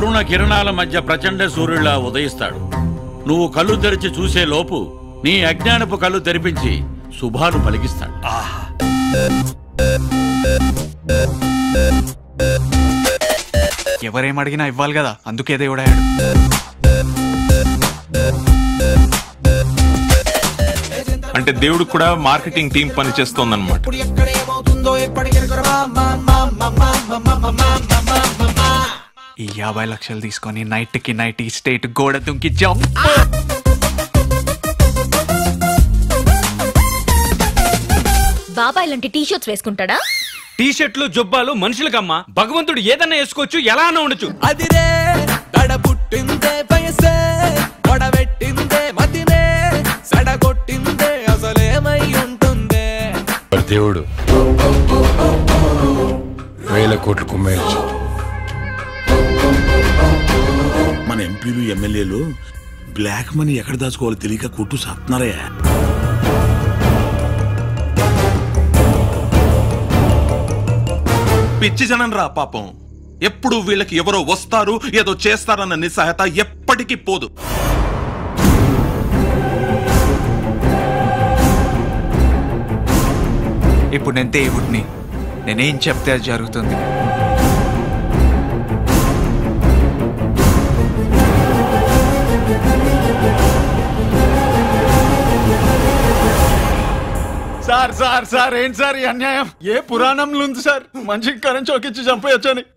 అరుణ కిరణాల మధ్య ప్రచండ సూర్యులా ఉదయిస్తాడు నువ్వు కళ్ళు తెరిచి చూసే లోపు నీ అజ్ఞానపు కళ్ళు తెరిపించి శుభాలు పలికిస్తాడు ఎవరేం అడిగినా ఇవ్వాలి కదా అందుకే దేవుడాడు అంటే దేవుడికి కూడా మార్కెటింగ్ టీం పని చేస్తోందన్నమాట ఈ యాభై లక్షలు తీసుకొని నైట్ కి నైట్ ఈ స్టేట్ గోడ దుంకి జంప్ బాబాయ్ లాంటి టీ షర్ట్స్ వేసుకుంటాడా టీ షర్ట్లు జుబ్బాలు మనుషులకమ్మా భగవంతుడు ఏదన్నా వేసుకోవచ్చు ఎలా అన్నా ఉండొచ్చు అదిరే దడ పుట్టిందే వయసే గొడవెట్టిందే మతినే సడగొట్టిందే అసలేమై ఉంటుందే మరి దేవుడు వేల కోట్లు కుమ్మేయచ్చు మన ఎంపీలు ఎమ్మెల్యేలు బ్లాక్ మనీ ఎక్కడ దాచుకోవాలో తెలియక కొట్టు సాత్తున్నారే పిచ్చి జనం రా పాపం ఎప్పుడు వీళ్ళకి ఎవరో వస్తారు ఏదో చేస్తారన్న నిస్సహాయత ఎప్పటికీ పోదు ఇప్పుడు నేను దేవుడిని నేనేం చెప్తే అది జరుగుతుంది సార్ సార్ సార్ ఏంటి సార్ ఈ అన్యాయం ఏ పురాణంలో ఉంది సార్ మనిషికి కరెంట్ చౌకిచ్చి చంపేయొచ్చని